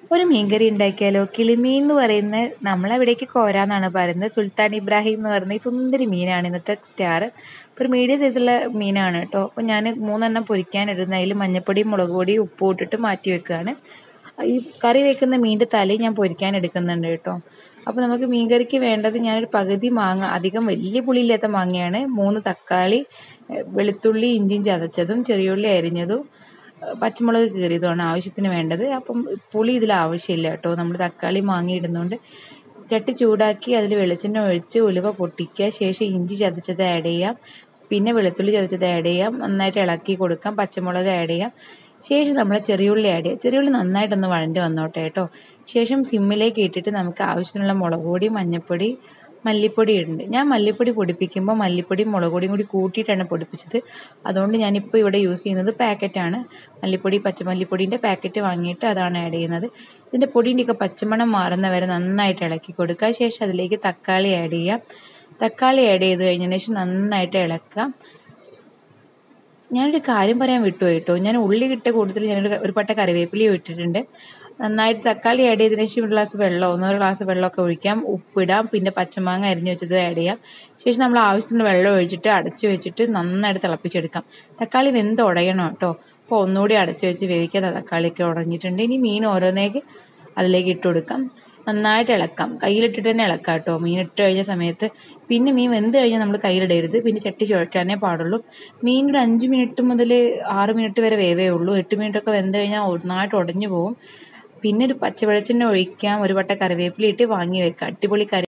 ഒരു മീൻകറി ഉണ്ടാക്കിയാലോ കിളിമീൻ എന്ന് പറയുന്ന നമ്മളവിടേക്ക് കോര എന്നാണ് പറയുന്നത് സുൽത്താൻ ഇബ്രാഹിം എന്ന് പറയുന്ന ഈ സുന്ദരി മീനാണ് ഇന്നത്തെ സ്റ്റാർ അപ്പോൾ ഒരു മീഡിയം സൈസുള്ള മീനാണ് കേട്ടോ അപ്പോൾ ഞാൻ മൂന്നെണ്ണം പൊരിക്കാൻ ഇടുന്ന അതിൽ മഞ്ഞപ്പൊടിയും മുളക് പൊടിയും ഉപ്പും ഇട്ടിട്ട് മാറ്റി വെക്കുകയാണ് ഈ കറി വെക്കുന്ന മീനിൻ്റെ തലയും ഞാൻ പൊരിക്കാൻ എടുക്കുന്നുണ്ട് കേട്ടോ അപ്പോൾ നമുക്ക് മീൻകറിക്ക് വേണ്ടത് ഞാനൊരു പകുതി മാങ്ങ അധികം വലിയ പുളിയില്ലാത്ത മാങ്ങയാണ് മൂന്ന് തക്കാളി ഏഹ് വെളുത്തുള്ളി ഇഞ്ചിയും ചതച്ചതും ചെറിയുള്ളി അരിഞ്ഞതും ഏഹ് പച്ചമുളക് കീറിയതുമാണ് ആവശ്യത്തിന് വേണ്ടത് അപ്പം പുളി ഇതിൽ ആവശ്യമില്ല കേട്ടോ നമ്മൾ തക്കാളി മാങ്ങ ഇടുന്നതുകൊണ്ട് ചട്ടി ചൂടാക്കി അതിൽ വെളിച്ചെണ്ണ ഒഴിച്ച് ഉലുവ പൊട്ടിക്കുക ശേഷം ഇഞ്ചി ചതച്ചത് ആഡ് ചെയ്യാം പിന്നെ വെളുത്തുള്ളി ചതച്ചത് ആഡ് ചെയ്യാം നന്നായിട്ട് ഇളക്കി കൊടുക്കാം പച്ചമുളക് ആഡ് ചെയ്യാം ശേഷം നമ്മൾ ചെറിയുള്ളി ആഡ് ചെയ്യുക ചെറിയുള്ളി നന്നായിട്ടൊന്ന് വഴണ്ടി വന്നോട്ടെ കേട്ടോ ശേഷം സിമ്മിലേക്ക് ഇട്ടിട്ട് നമുക്ക് ആവശ്യത്തിനുള്ള മുളക് പൊടി മഞ്ഞൾപ്പൊടി മല്ലിപ്പൊടി ഇടുന്നുണ്ട് ഞാൻ മല്ലിപ്പൊടി പൊടിപ്പിക്കുമ്പോൾ മല്ലിപ്പൊടിയും മുളക് പൊടിയും കൂടി കൂട്ടിയിട്ടാണ് പൊടിപ്പിച്ചത് അതുകൊണ്ട് ഞാനിപ്പോൾ ഇവിടെ യൂസ് ചെയ്യുന്നത് പാക്കറ്റാണ് മല്ലിപ്പൊടി പച്ചമല്ലിപ്പൊടീൻ്റെ പാക്കറ്റ് വാങ്ങിയിട്ട് അതാണ് ആഡ് ചെയ്യുന്നത് ഇതിൻ്റെ പൊടീൻ്റെയൊക്കെ പച്ചമണം മാറുന്ന വരെ നന്നായിട്ട് ഇളക്കി കൊടുക്കുക ശേഷം അതിലേക്ക് തക്കാളി ആഡ് ചെയ്യാം തക്കാളി ആഡ് ചെയ്ത് കഴിഞ്ഞതിന് ശേഷം നന്നായിട്ട് ഇളക്കാം ഞാനൊരു കാര്യം പറയാൻ വിട്ടുപോയി കേട്ടോ ഞാൻ ഉള്ളി കിട്ടിയ കൂട്ടത്തിൽ ഞാനൊരു ഒരു പട്ട കറിവേപ്പിലയും ഇട്ടിട്ടുണ്ട് നന്നായിട്ട് തക്കാളി ആഡ് ചെയ്തതിന് ശേഷം ഒരു ഗ്ലാസ് വെള്ളം ഒന്നര ഗ്ലാസ് വെള്ളമൊക്കെ ഒഴിക്കാം ഉപ്പിടാം പിന്നെ പച്ചമാങ്ങ അരിഞ്ഞ് വെച്ചത് ആഡ് ചെയ്യാം ശേഷം നമ്മൾ ആവശ്യത്തിന് വെള്ളം ഒഴിച്ചിട്ട് അടച്ചു വെച്ചിട്ട് നന്നായിട്ട് തിളപ്പിച്ചെടുക്കാം തക്കാളി വെന്ത് ഉടയണം കേട്ടോ അപ്പോൾ ഒന്നുകൂടി അടച്ചു വെച്ച് വേവിക്കാൻ തക്കാളിയൊക്കെ ഉടഞ്ഞിട്ടുണ്ട് ഇനി മീൻ ഓരോന്നേക്ക് അതിലേക്ക് ഇട്ട് കൊടുക്കാം നന്നായിട്ട് ഇളക്കാം കയ്യിലിട്ടിട്ട് തന്നെ ഇളക്കാം കേട്ടോ മീൻ ഇട്ട് കഴിഞ്ഞ സമയത്ത് പിന്നെ മീൻ വെന്ത് കഴിഞ്ഞാൽ നമ്മൾ കയ്യിലിടരുത് പിന്നെ ചട്ടി ചുഴറ്റാനേ പാടുള്ളൂ മീൻ ഒരു അഞ്ച് മിനിറ്റ് മുതൽ ആറ് മിനിറ്റ് വരെ വേവേ ഉള്ളൂ എട്ട് മിനിറ്റ് ഒക്കെ വെന്ത് കഴിഞ്ഞാൽ നന്നായിട്ട് ഉടഞ്ഞു പോകും പിന്നെ ഒരു പച്ച വെളിച്ചെണ്ണ ഒഴിക്കാം ഒരു വട്ട കറിവേപ്പില ഇട്ട് വാങ്ങി വെക്കാം അടിപൊളി കറി